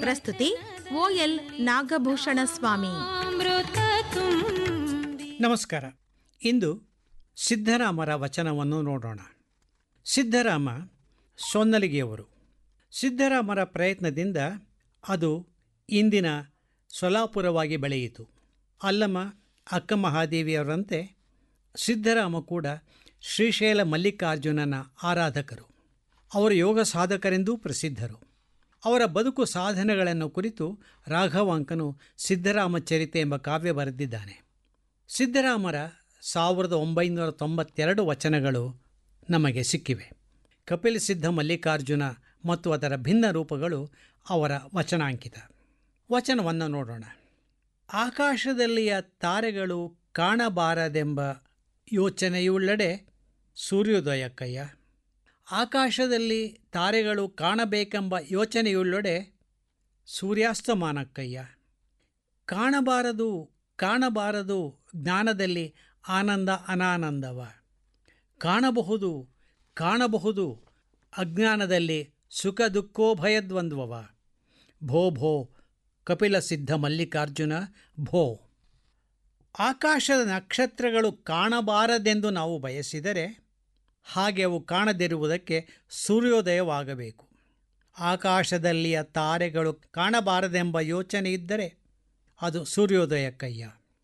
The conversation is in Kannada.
ಪ್ರಸ್ತುತಿ ಓಎಲ್ ನಾಗಭೂಷಣ ಸ್ವಾಮಿ ಅಮೃತ ತುಂಬಿ ನಮಸ್ಕಾರ ಇಂದು ಸಿದ್ಧರಾಮರ ವಚನವನ್ನು ನೋಡೋಣ ಸಿದ್ಧರಾಮ ಸೊನ್ನಲಿಗೆಯವರು ಸಿದ್ಧರಾಮರ ಪ್ರಯತ್ನದಿಂದ ಅದು ಇಂದಿನ ಸೊಲಾಪುರವಾಗಿ ಬೆಳೆಯಿತು ಅಲ್ಲಮ್ಮ ಅಕ್ಕ ಮಹಾದೇವಿಯವರಂತೆ ಸಿದ್ಧರಾಮ ಕೂಡ ಶ್ರೀಶೈಲ ಮಲ್ಲಿಕಾರ್ಜುನನ ಆರಾಧಕರು ಅವರು ಯೋಗ ಸಾಧಕರೆಂದೂ ಪ್ರಸಿದ್ಧರು ಅವರ ಬದುಕು ಸಾಧನೆಗಳನ್ನು ಕುರಿತು ರಾಘವಾಂಕನು ಸಿದ್ಧರಾಮ ಚರಿತೆ ಎಂಬ ಕಾವ್ಯ ಬರೆದಿದ್ದಾನೆ ಸಿದ್ಧರಾಮರ ಸಾವಿರದ ಒಂಬೈನೂರ ತೊಂಬತ್ತೆರಡು ವಚನಗಳು ನಮಗೆ ಸಿಕ್ಕಿವೆ ಕಪಿಲ ಸಿದ್ಧ ಮಲ್ಲಿಕಾರ್ಜುನ ಮತ್ತು ಅದರ ಭಿನ್ನ ರೂಪಗಳು ಅವರ ವಚನಾಂಕಿತ ವಚನವನ್ನು ನೋಡೋಣ ಆಕಾಶದಲ್ಲಿಯ ತಾರೆಗಳು ಕಾಣಬಾರದೆಂಬ ಯೋಚನೆಯುಳ್ಳಡೆ ಸೂರ್ಯೋದಯಕ್ಕಯ್ಯ ಆಕಾಶದಲ್ಲಿ ತಾರೆಗಳು ಕಾಣಬೇಕೆಂಬ ಯೋಚನೆಯುಳ್ಳಡೆ ಸೂರ್ಯಾಸ್ತಮಾನಕ್ಕಯ್ಯ ಕಾಣಬಾರದು ಕಾಣಬಾರದು ಜ್ಞಾನದಲ್ಲಿ ಆನಂದ ಅನಾನಂದವ ಕಾಣಬಹುದು ಕಾಣಬಹುದು ಅಜ್ಞಾನದಲ್ಲಿ ಸುಖ ದುಃಖೋಭಯದ್ವಂದ್ವವ ಭೋ ಭೋ ಕಪಿಲ ಸಿದ್ಧ ಮಲ್ಲಿಕಾರ್ಜುನ ಭೋ ಆಕಾಶದ ನಕ್ಷತ್ರಗಳು ಕಾಣಬಾರದೆಂದು ನಾವು ಬಯಸಿದರೆ ಹಾಗೆ ಅವು ಕಾಣದಿರುವುದಕ್ಕೆ ಸೂರ್ಯೋದಯವಾಗಬೇಕು ಆಕಾಶದಲ್ಲಿಯ ತಾರೆಗಳು ಕಾಣಬಾರದೆಂಬ ಯೋಚನೆ ಇದ್ದರೆ ಅದು ಸೂರ್ಯೋದಯಕ್ಕಯ್ಯ